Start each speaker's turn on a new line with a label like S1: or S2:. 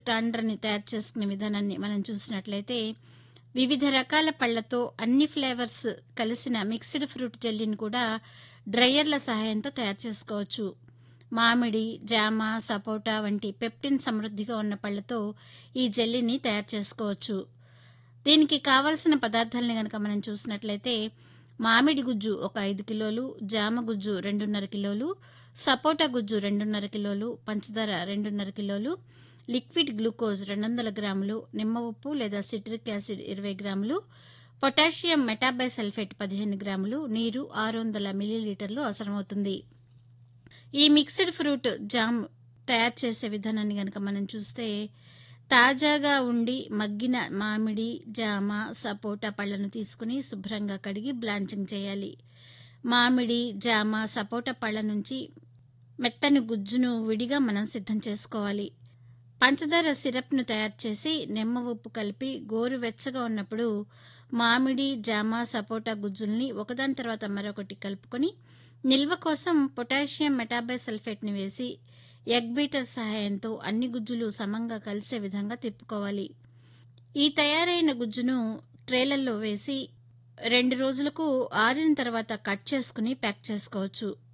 S1: తాండ్రని తయారు చేసుకునే విధానాన్ని మనం చూసినట్లయితే వివిధ రకాల పళ్లతో అన్ని ఫ్లేవర్స్ కలిసిన మిక్స్డ్ ఫ్రూట్ జెల్లీని కూడా డ్రయర్ల సహాయంతో తయారు చేసుకోవచ్చు మామిడి జామ సపోటా వంటి పెప్టిన్ సమృద్ధిగా ఉన్న పళ్లతో ఈ జెల్లీని తయారు చేసుకోవచ్చు దీనికి కావలసిన పదార్థాలని కనుక మనం చూసినట్లయితే మామిడి గుజ్జు ఒక ఐదు కిలోలు జామ గుజ్జు రెండున్నర కిలోలు సపోటా గుజ్జు రెండున్నర కిలోలు పంచదార రెండున్నర కిలోలు లిక్విడ్ గ్లూకోజ్ రెండు వందల గ్రాములు నిమ్మ ఉప్పు లేదా సిట్రిక్ యాసిడ్ ఇరవై గ్రాములు పొటాషియం మెటాబైసల్ఫేట్ పదిహేను గ్రాములు నీరు ఆరు వందల మిల్లీలీటర్లు అవసరమవుతుంది ఈ మిక్స్డ్ ఫ్రూట్ జామ్ తయారు చేసే విధానాన్ని కనుక మనం చూస్తే తాజాగా ఉండి మగ్గిన మామిడి జామ సపోటా పళ్లను తీసుకుని శుభ్రంగా కడిగి బ్లాంచింగ్ చేయాలి మామిడి జామ సపోటా పళ్ళ నుంచి మెత్తని గుజ్జును విడిగా మనం సిద్ధం చేసుకోవాలి పంచదార సిరప్ను తయారు చేసి నిమ్మ ఉప్పు కలిపి గోరువెచ్చగా ఉన్నప్పుడు మామిడి జామ సపోటా గుజ్జుల్ని ఒకదాని తర్వాత మరొకటి కలుపుకొని నిల్వ కోసం పొటాషియం మెటాబైసల్ఫేట్ని వేసి ఎగ్ బీటర్ సహాయంతో అన్ని గుజ్జులు సమంగా కలిసే విధంగా తిప్పుకోవాలి ఈ తయారైన గుజ్జును ట్రేలల్లో వేసి రెండు రోజులకు ఆరిన తర్వాత కట్ చేసుకుని ప్యాక్ చేసుకోవచ్చు